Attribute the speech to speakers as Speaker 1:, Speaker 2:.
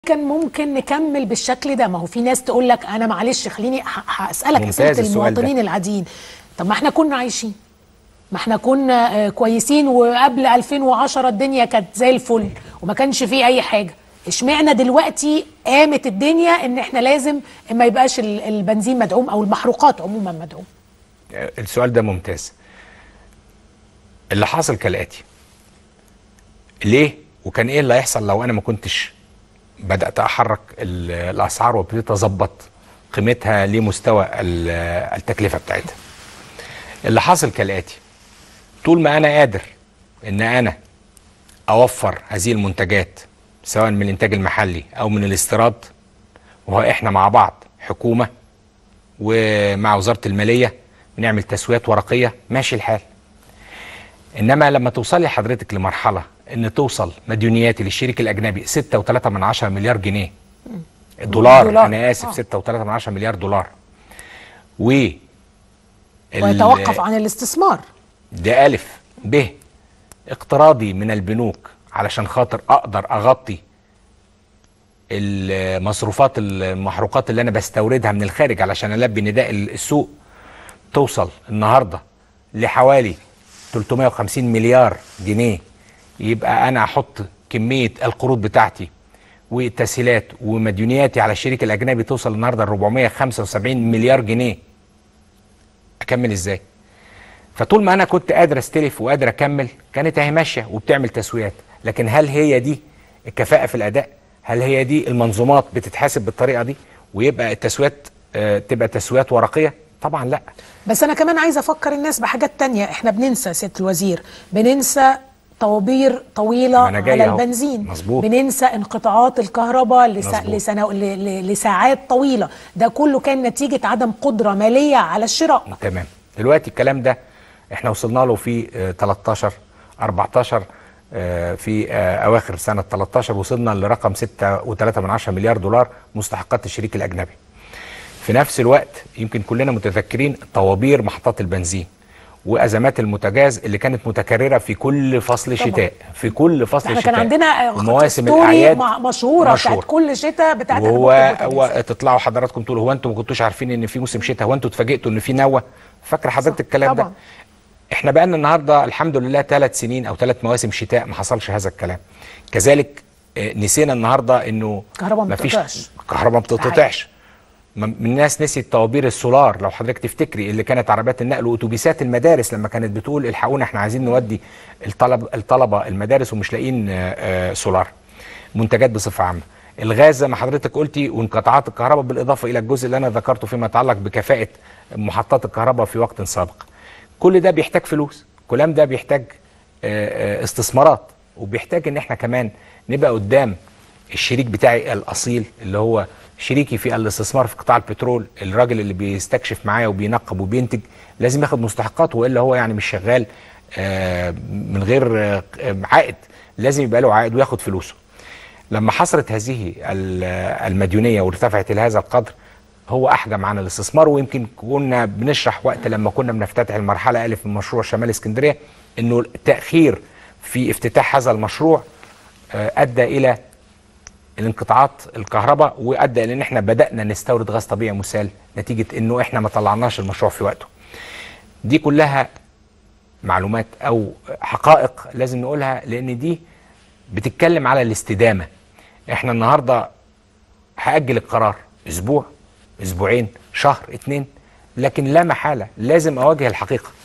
Speaker 1: كان ممكن نكمل بالشكل ده ما هو في ناس تقول لك انا معلش خليني ه- هسالك
Speaker 2: ممتاز
Speaker 1: اسئله
Speaker 2: السؤال ده.
Speaker 1: المواطنين العاديين طب ما احنا كنا عايشين ما احنا كنا آه، كويسين وقبل 2010 الدنيا كانت زي الفل وما كانش فيه اي حاجه اشمعنى دلوقتي قامت الدنيا ان احنا لازم ما يبقاش ال- البنزين مدعوم او المحروقات عموما مدعوم
Speaker 2: السؤال ده ممتاز اللي حاصل كالاتي ليه وكان ايه اللي هيحصل لو انا ما كنتش بدات احرك ال- الاسعار وابتديت اظبط قيمتها لمستوى ال- التكلفه بتاعتها اللي حاصل كالاتي طول ما انا قادر ان انا اوفر هذه المنتجات سواء من الانتاج المحلي او من الاستيراد وهو احنا مع بعض حكومه ومع وزاره الماليه بنعمل تسويات ورقيه ماشي الحال انما لما توصلي حضرتك لمرحله ان توصل مديونياتي للشريك الاجنبي 6.3 من عشرة مليار جنيه دولار,
Speaker 1: دولار.
Speaker 2: انا اسف
Speaker 1: آه.
Speaker 2: 6.3 من عشرة مليار دولار و ال-
Speaker 1: ويتوقف عن الاستثمار
Speaker 2: ده ألف ب اقتراضي من البنوك علشان خاطر أقدر أغطي المصروفات المحروقات اللي أنا بستوردها من الخارج علشان ألبي نداء السوق توصل النهاردة لحوالي 350 مليار جنيه يبقى أنا أحط كمية القروض بتاعتي والتسهيلات ومديونياتي على الشريك الأجنبي توصل النهاردة ل 475 مليار جنيه أكمل إزاي؟ فطول ما انا كنت قادر استلف وقادر اكمل كانت اهي ماشيه وبتعمل تسويات لكن هل هي دي الكفاءه في الاداء هل هي دي المنظومات بتتحاسب بالطريقه دي ويبقى التسويات آه، تبقى تسويات ورقيه طبعا لا
Speaker 1: بس انا كمان عايزه افكر الناس بحاجات تانية احنا بننسى سياده الوزير بننسى طوابير طويله
Speaker 2: ما أنا جاي
Speaker 1: على
Speaker 2: أهو.
Speaker 1: البنزين
Speaker 2: مظبوط.
Speaker 1: بننسى انقطاعات الكهرباء لسا
Speaker 2: مظبوط.
Speaker 1: لسنو... ل... ل... لساعات طويله ده كله كان نتيجه عدم قدره ماليه على الشراء
Speaker 2: تمام دلوقتي الكلام ده احنا وصلنا له في آه، 13 14 آه، في آه، اواخر سنه 13 وصلنا لرقم 6.3 من عشرة مليار دولار مستحقات الشريك الاجنبي في نفس الوقت يمكن كلنا متذكرين طوابير محطات البنزين وازمات المتجاز اللي كانت متكرره في كل فصل
Speaker 1: طبعاً.
Speaker 2: شتاء في كل فصل
Speaker 1: احنا
Speaker 2: شتاء
Speaker 1: كان عندنا
Speaker 2: ومواسم
Speaker 1: ستوري
Speaker 2: الاعياد
Speaker 1: مع- مشهوره
Speaker 2: مشهور.
Speaker 1: بتاعت كل شتاء بتاعت
Speaker 2: وهو
Speaker 1: أنبوبة
Speaker 2: هو
Speaker 1: البوتاجاز.
Speaker 2: تطلعوا حضراتكم تقولوا هو انتم ما كنتوش عارفين ان في موسم شتاء هو انتم اتفاجئتوا ان في نوه فاكره حضرتك الكلام ده
Speaker 1: طبعاً.
Speaker 2: احنا بقى لنا النهارده الحمد لله ثلاث سنين او ثلاث مواسم شتاء ما حصلش هذا الكلام كذلك آه، نسينا النهارده انه
Speaker 1: الكهرباء ما
Speaker 2: مفيش-
Speaker 1: بتقطعش.
Speaker 2: الكهرباء ما بتقطعش م- من الناس نسيت طوابير السولار لو حضرتك تفتكري اللي كانت عربيات النقل واتوبيسات المدارس لما كانت بتقول الحقونا احنا عايزين نودي الطلب الطلبه المدارس ومش لاقيين آه، آه، سولار منتجات بصفه عامه الغاز زي ما حضرتك قلتي وانقطاعات الكهرباء بالاضافه الى الجزء اللي انا ذكرته فيما يتعلق بكفاءه محطات الكهرباء في وقت سابق كل ده بيحتاج فلوس كلام ده بيحتاج آه، آه، استثمارات وبيحتاج ان احنا كمان نبقى قدام الشريك بتاعي الاصيل اللي هو شريكي في الاستثمار في قطاع البترول الراجل اللي بيستكشف معايا وبينقب وبينتج لازم ياخد مستحقاته والا هو يعني مش شغال آه، من غير آه، عائد لازم يبقى له عائد وياخد فلوسه لما حصلت هذه ال- المديونيه وارتفعت الى هذا القدر هو احجم عن الاستثمار ويمكن كنا بنشرح وقت لما كنا بنفتتح المرحله الف من مشروع شمال اسكندريه انه التاخير في افتتاح هذا المشروع آه، ادى الى الانقطاعات الكهرباء وادى الى ان احنا بدانا نستورد غاز طبيعي مسال نتيجه انه احنا ما طلعناش المشروع في وقته. دي كلها معلومات او حقائق لازم نقولها لان دي بتتكلم على الاستدامه. احنا النهارده هاجل القرار اسبوع اسبوعين شهر اتنين لكن لا محاله لازم اواجه الحقيقه